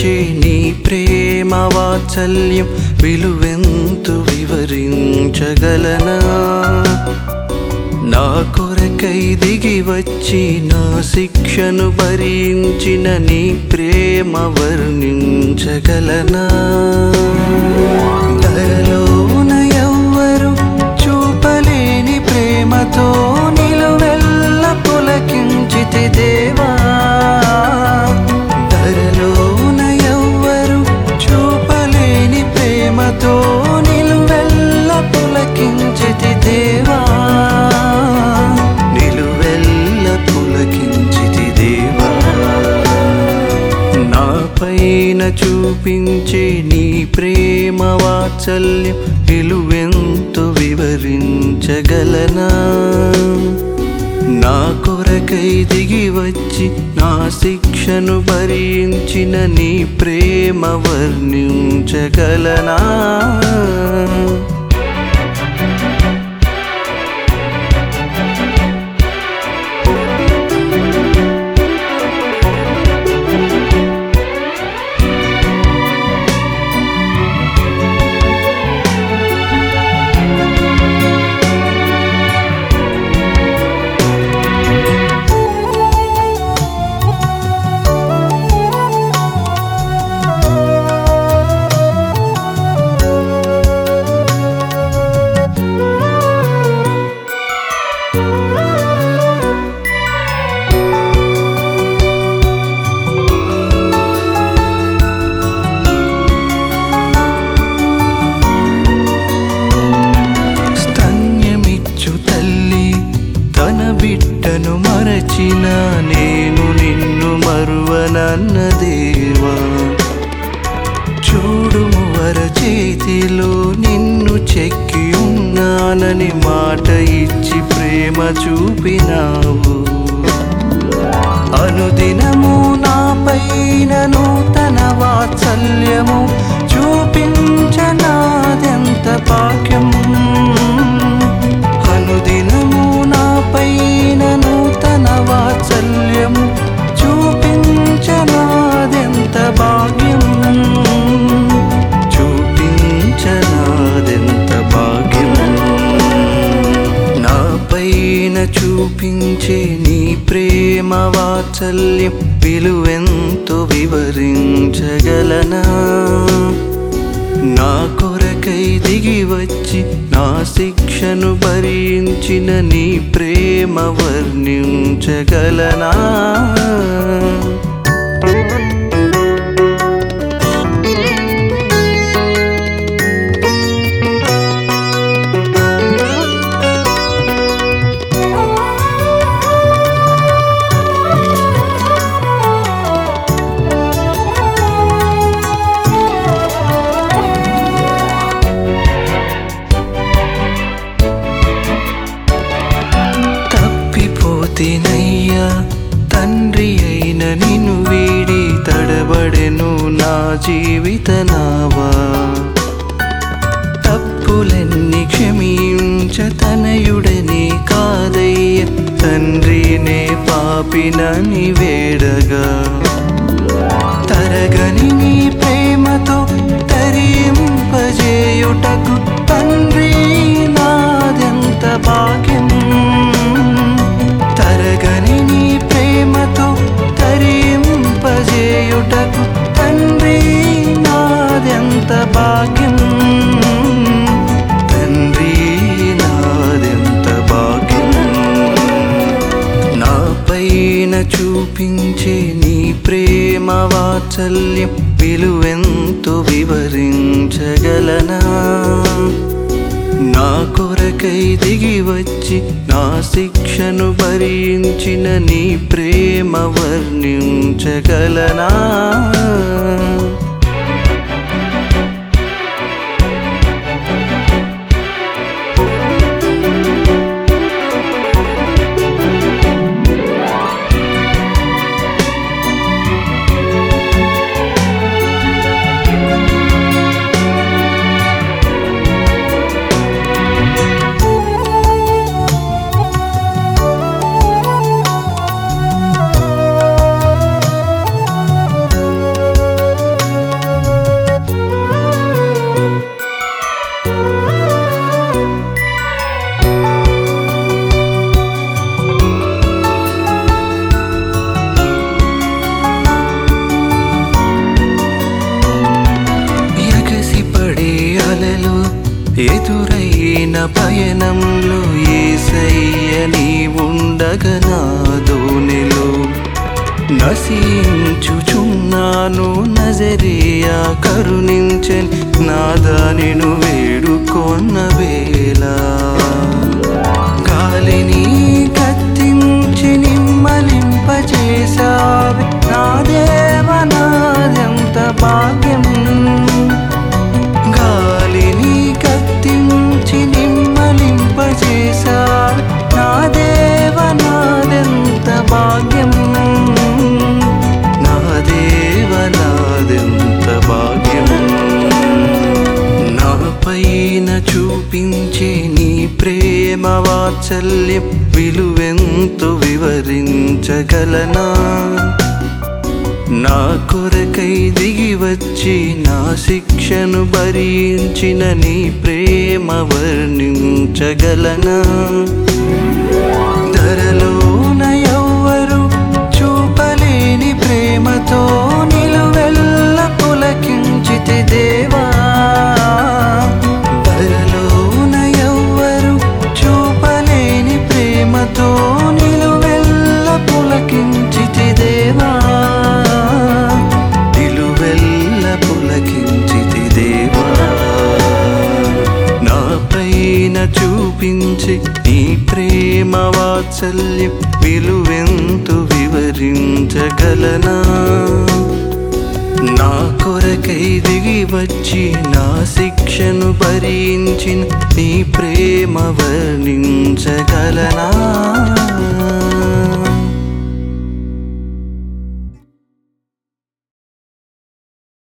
చూపించే నీ ప్రేమ వాత్సల్యం విలువెంతు వివరించగలనా నా కొరకై దిగి వచ్చి నా శిక్షను భరించిన నీ ప్రేమ వర్ణించగలనా ధరలోన ఎవ్వరు చూపలేని ప్రేమతో నిలువెల్ల పులకించితి దేవా ధరలోన ఎవ్వరు చూపలేని ప్రేమతో నిలువెల్ల పులకించితి దేవా నిలువెల్ల పులకించితి దేవా నా పైన చూపించే నీ ప్రేమ వాత్సల్యం విలువెంతో వివరించగలనా నా కొరకై దిగి వచ్చి నా శిక్షను భరించిన నీ ప్రేమ వర్ణించగలనా స్తన్యమిచ్చు తల్లి తన బిడ్డను మరచిన నేను నిన్ను మరువనన్న దేవా చూడుము వర చేతిలో నిన్ను చెక్కి ఉన్నానని మాట ఇచ్చి ప్రేమ చూపినావు అనుదినము నా పైన నూతన వాత్సల్యము చూపించనాదెంత భాగ్యం అనుదినము నా పైన నూతన వాత్సల్యము చూపించనాదెంత భాగ్యం చూపించనాదెంత భాగ్యం నా పైన చూపించే నీ ప్రేమ వాత్సల్యం విలువెంతో వివరించగలనా నా కొరకై దిగి వచ్చి నా శిక్షను భరించిన నీ ప్రేమ వర్ణించగలనా తప్పిపోతేనయ్యా తండ్రి అయిన నిన్ను వీడి తడబడెను నా జీవిత నావా తప్పులన్నీ క్షమించ తనయుడని కాదయ్య తండ్రినే పాపినని వేడగా తరగని నీ ప్రేమతో తరింపజేయుటకు తండ్రి నాదెంత భాగ్యం తరగని నీ ప్రేమతో తరింపజేయుటకు తండ్రి నాదెంత భాగ్యం తండ్రి నాదెంత భాగ్యం నా పైన చూపించే నీ ప్రేమ వాత్సల్యం విలువెంతో వివరించగలనా నా కొరకై దిగి వచ్చి నా శిక్షను భరించిన నీ ప్రేమ వర్ణించగలనా ఎదురైన పయనంలో ఏసయ్య నీ ఉండగా నా దోణిలో నశించుచున్నాను నజరియా కరుణించని నాదా నిను వేడుకొన్న వేళ గాలిని కత్తించి నిమ్మలింపచేసావి నా దేవ నాదెంత భాగ్యం గాలిని కత్తించి నిమ్మలింపచేసావి నా దేవ నాదెంత భాగ్యం నా దేవ నాదెంత భాగ్యం నా పైన చూపించే నీ ప్రేమ వాత్సల్యం విలువెంతో వివరించగలనా నా కొరకై దిగి వచ్చి నా శిక్షను భరించిన నీ ప్రేమ వర్ణించగలనా ధరలోన ఎవ్వరు చూపలేని ప్రేమతో నిలువెల్ల పులకించితి దేవా ధరలోన ఎవ్వరు చూపలేని ప్రేమతో నిలువెల్ల పులకించితి దేవా నిలువెల్ల పులకించితి దేవా నా పైన చూపించి నీ ప్రేమ వాత్సల్యం విలువెంతు వివరించగలనా నా కొరకై దిగి వచ్చి నా శిక్షను భరించిన నీ ప్రేమ వర్ణించగలనా